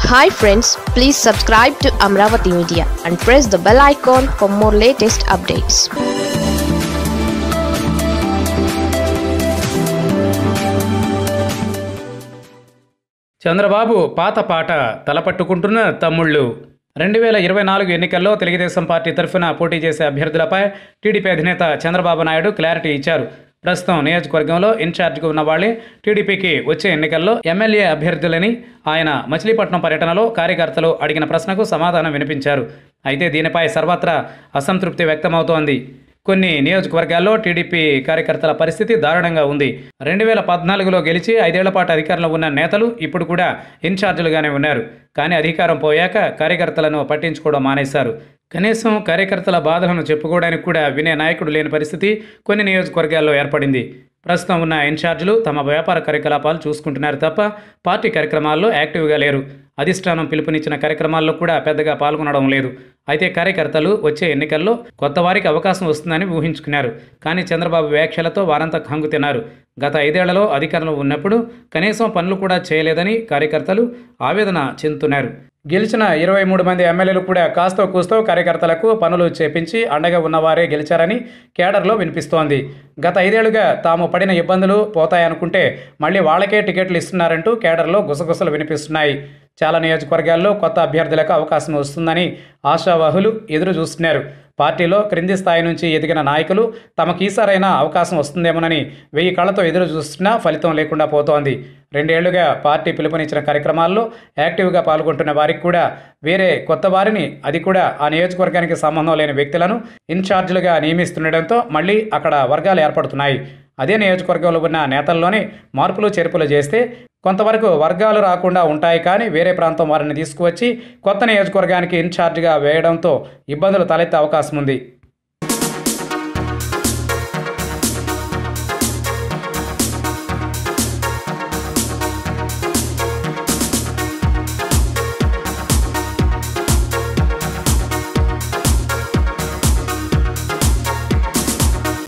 hi friends please subscribe to Amaravati media and press the bell icon for more latest updates Chandrababu పాత పాట తలపట్టుకుంటున్న తమ్ముళ్ళు రెండు వేల ఇరవై నాలుగు ఎన్నికల్లో తెలుగుదేశం పార్టీ తరఫున పోటీ చేసే అభ్యర్థులపై టీడీపీ అధినేత చంద్రబాబు నాయుడు క్లారిటీ ఇచ్చారు ప్రస్తుతం నియోజకవర్గంలో ఇన్ఛార్జిగా ఉన్న వాళ్ళే టీడీపీకి వచ్చే ఎన్నికల్లో ఎమ్మెల్యే అభ్యర్థులని ఆయన మచిలీపట్నం పర్యటనలో కార్యకర్తలు అడిగిన ప్రశ్నకు సమాధానం వినిపించారు అయితే దీనిపై సర్వత్రా అసంతృప్తి వ్యక్తమవుతోంది కొన్ని నియోజకవర్గాల్లో టీడీపీ కార్యకర్తల పరిస్థితి దారుణంగా ఉంది రెండు వేల పద్నాలుగులో గెలిచి ఐదేళ్ల పాటు అధికారంలో ఉన్న నేతలు ఇప్పుడు కూడా ఇన్ఛార్జీలుగానే ఉన్నారు కానీ అధికారం పోయాక కార్యకర్తలను పట్టించుకోవడం మానేశారు కనీసం కార్యకర్తల బాధలను చెప్పుకోవడానికి కూడా వినే నాయకుడు లేని పరిస్థితి కొన్ని నియోజకవర్గాల్లో ఏర్పడింది ప్రస్తుతం ఉన్న ఇన్ఛార్జీలు తమ వ్యాపార కార్యకలాపాలు చూసుకుంటున్నారు తప్ప పార్టీ కార్యక్రమాల్లో యాక్టివ్గా లేరు అధిష్టానం పిలుపునిచ్చిన కార్యక్రమాల్లో కూడా పెద్దగా పాల్గొనడం లేదు అయితే కార్యకర్తలు వచ్చే ఎన్నికల్లో కొత్త వారికి అవకాశం వస్తుందని ఊహించుకున్నారు కానీ చంద్రబాబు వ్యాఖ్యలతో వారంతా కంగు తిన్నారు గత ఐదేళ్లలో అధికారంలో ఉన్నప్పుడు కనీసం పనులు కూడా చేయలేదని కార్యకర్తలు ఆవేదన చెందుతున్నారు గెలిచిన ఇరవై మూడు మంది ఎమ్మెల్యేలు కూడా కాస్తో కూస్తో కార్యకర్తలకు పనులు చేపించి అండగా ఉన్నవారే గెలిచారని కేడర్లో వినిపిస్తోంది గత ఐదేళ్లుగా తాము పడిన ఇబ్బందులు పోతాయనుకుంటే మళ్ళీ వాళ్ళకే టికెట్లు ఇస్తున్నారంటూ కేడర్లో గుసగుసలు వినిపిస్తున్నాయి చాలా నియోజకవర్గాల్లో కొత్త అభ్యర్థులకు అవకాశం వస్తుందని ఆశావాహులు ఎదురు చూస్తున్నారు పార్టీలో క్రింది స్థాయి నుంచి ఎదిగిన నాయకులు తమకు ఈసారైనా అవకాశం వస్తుందేమోనని వెయ్యి కళ్ళతో ఎదురు చూస్తున్నా ఫలితం లేకుండా పోతోంది రెండేళ్లుగా పార్టీ పిలుపునిచ్చిన కార్యక్రమాల్లో యాక్టివ్గా పాల్గొంటున్న వారికి కూడా వేరే కొత్త వారిని అది కూడా ఆ నియోజకవర్గానికి సంబంధం లేని వ్యక్తులను ఇన్ఛార్జీలుగా నియమిస్తుండటంతో మళ్ళీ అక్కడ వర్గాలు ఏర్పడుతున్నాయి అదే నియోజకవర్గంలో ఉన్న నేతల్లోనే మార్పులు చేర్పులు చేస్తే కొంతవరకు వర్గాలు రాకుండా ఉంటాయి కానీ వేరే ప్రాంతం వారిని తీసుకువచ్చి కొత్త నియోజకవర్గానికి ఇన్ఛార్జిగా వేయడంతో ఇబ్బందులు తలెత్తే అవకాశం ఉంది